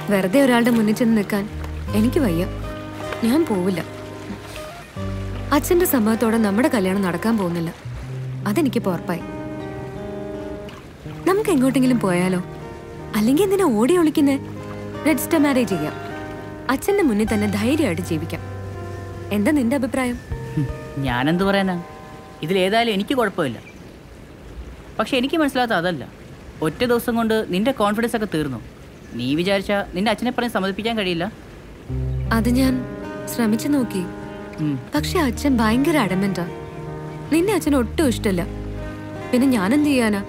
വെറുതെ ഒരാളുടെ മുന്നിൽ ചെന്ന് നിൽക്കാൻ എനിക്ക് വയ്യ ഞാൻ പോവില്ല അച്ഛന്റെ സമ്മതത്തോടെ നമ്മുടെ കല്യാണം നടക്കാൻ പോകുന്നില്ല അതെനിക്ക് ഉറപ്പായി നമുക്ക് എങ്ങോട്ടെങ്കിലും പോയാലോ അല്ലെങ്കിൽ എന്തിനാ ഓടി ഒളിക്കുന്നേ രജിസ്റ്റർ മാരേജ് ചെയ്യാം അച്ഛന്റെ മുന്നിൽ തന്നെ ധൈര്യമായിട്ട് ജീവിക്കാം എന്താ നിന്റെ അഭിപ്രായം ഹും, ഞാനെന്ത് പറയാനാ ഇതിലേതായാലും എനിക്ക് കുഴപ്പമില്ല പക്ഷെ എനിക്ക് മനസ്സിലാത്ത അതല്ല ഒറ്റ ദിവസം കൊണ്ട് നിന്റെ കോൺഫിഡൻസ് ഒക്കെ തീർന്നു നീ വിചാരിച്ച നിന്റെ അച്ഛനെ പറഞ്ഞ് സമ്മതിപ്പിക്കാൻ കഴിയില്ല അത് ഞാൻ ശ്രമിച്ചു നോക്കി ഉം, പക്ഷെ അച്ഛൻ ഭയങ്കര അടമന്റാ നിന്നെ അച്ഛൻ ഒട്ടും ഇഷ്ടല്ല പിന്നെ ഞാൻ എന്ത് ചെയ്യാനാ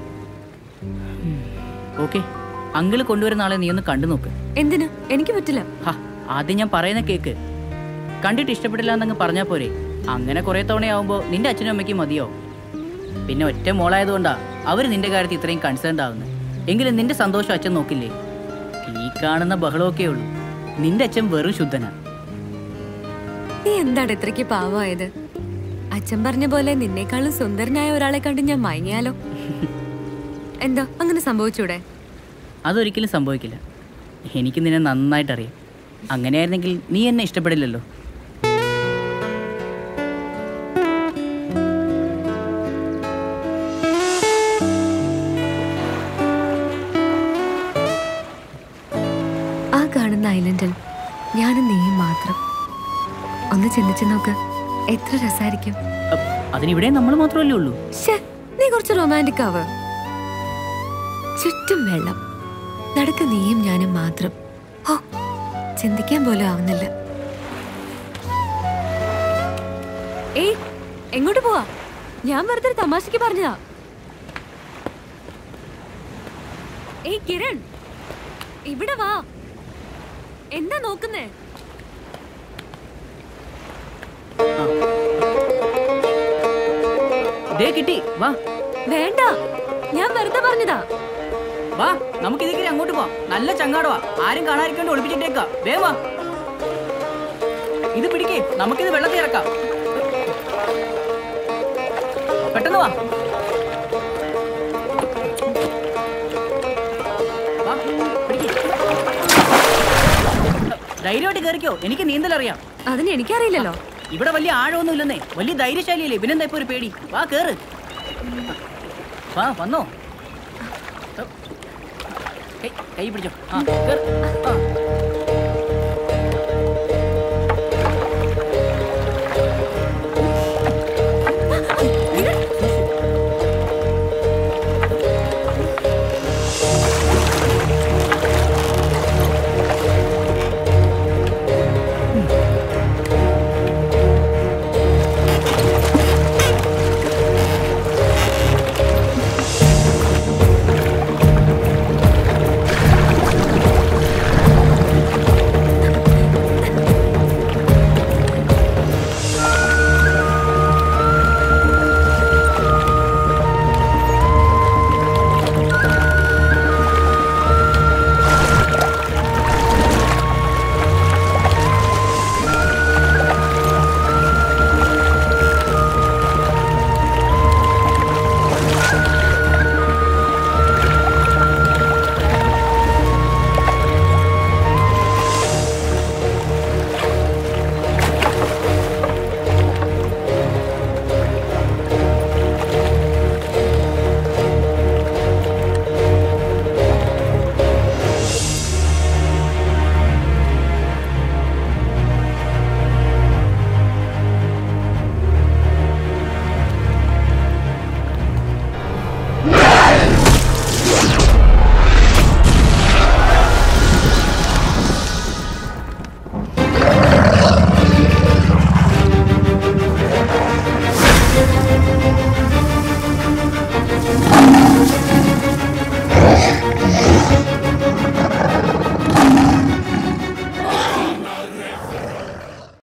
ഓക്കെ അങ്കിള് കൊണ്ടുവരുന്ന ആളെ നീ ഒന്ന് കണ്ടു നോക്ക് എന്തിന് എനിക്ക് പറ്റില്ല ഹാ ആദ്യം ഞാൻ പറയുന്ന കേക്ക് കണ്ടിട്ട് ഇഷ്ടപ്പെട്ടില്ല എന്നങ്ങ് പറഞ്ഞാൽ പോരെ അങ്ങനെ കുറേ തവണയാവുമ്പോൾ നിന്റെ അച്ഛനും അമ്മയ്ക്കും മതിയാവും പിന്നെ ഒറ്റ മോളായതുകൊണ്ടാ അവർ നിന്റെ കാര്യത്തിൽ ഇത്രയും കൺസേൺഡ് ആവുന്നത് എങ്കിലും നിന്റെ സന്തോഷം അച്ഛൻ നോക്കില്ലേ ഈ കാണുന്ന ബഹളമൊക്കെ ഉള്ളൂ നിന്റെ അച്ഛൻ വെറും ശുദ്ധനാ നീ എന്താണ് ഇത്രയ്ക്ക് പാവമായത് അച്ഛൻ പറഞ്ഞ പോലെ നിന്നേക്കാളും സുന്ദരനായ ഒരാളെ കണ്ട് ഞാൻ മയങ്ങിയാലോ എന്താ അങ്ങനെ സംഭവിച്ചൂടെ അതൊരിക്കലും സംഭവിക്കില്ല എനിക്ക് നിന്നെ നന്നായിട്ട് അറിയാം അങ്ങനെയായിരുന്നെങ്കിൽ നീ എന്നെ ഇഷ്ടപ്പെടില്ലല്ലോ ആ കാണുന്ന ഐലൻഡിൽ ഞാനും നീയും മാത്രം ഒന്ന് ചിന്തിച്ചു നോക്ക് എത്ര രസായിരിക്കും അപ്പ് അതിനിവിടെ നമ്മൾ മാത്രമല്ലേ ഉള്ളൂ ശ്ശേ, നീ കുറച്ച് റൊമാൻറ്റിക് ആവ് ചുറ്റും വെള്ളം നടക്ക് നീയും ഞാനും മാത്രം ഓ ചിന്തിക്കാൻ പോലും ആവുന്നില്ല ഏയ് എങ്ങോട്ട് പോവാ ഞാൻ വെറുതെ ഒരു തമാശക്ക് പറഞ്ഞതാ ഏയ് കിരൺ ഇവിടെ വാ എന്താ നോക്കുന്നേ ദേ കിട്ടി വാ വേണ്ട ഞാൻ വെറുതെ പറഞ്ഞതാ വാ നമുക്ക് ഇതിൽ അങ്ങോട്ട് പോവാം നല്ല ചങ്ങാടുവാ ആരും കാണാതിരിക്കൊണ്ട് ഒളിപ്പിച്ചിട്ടേക്കാ വേ വാ ഇത് പിടിക്കേ നമുക്കിത് വെള്ളത്തിൽ ഇറക്കാം പെട്ടെന്ന് വാ വാ, പിടിക്ക്. ധൈര്യമായിട്ട് കയറിക്കോ എനിക്ക് നീന്തൽ അറിയാം അതിന് എനിക്കറിയില്ലല്ലോ ഇവിടെ വലിയ ആഴമൊന്നും ഇല്ലെന്നേ വലിയ ധൈര്യശാലിയല്ലേ പിന്നെന്താ ഇപ്പൊ ഒരു പേടി വാ കേറ് വാ വന്നോ കൈ കൈ പിടിച്ചോ ആ കേറ് ആ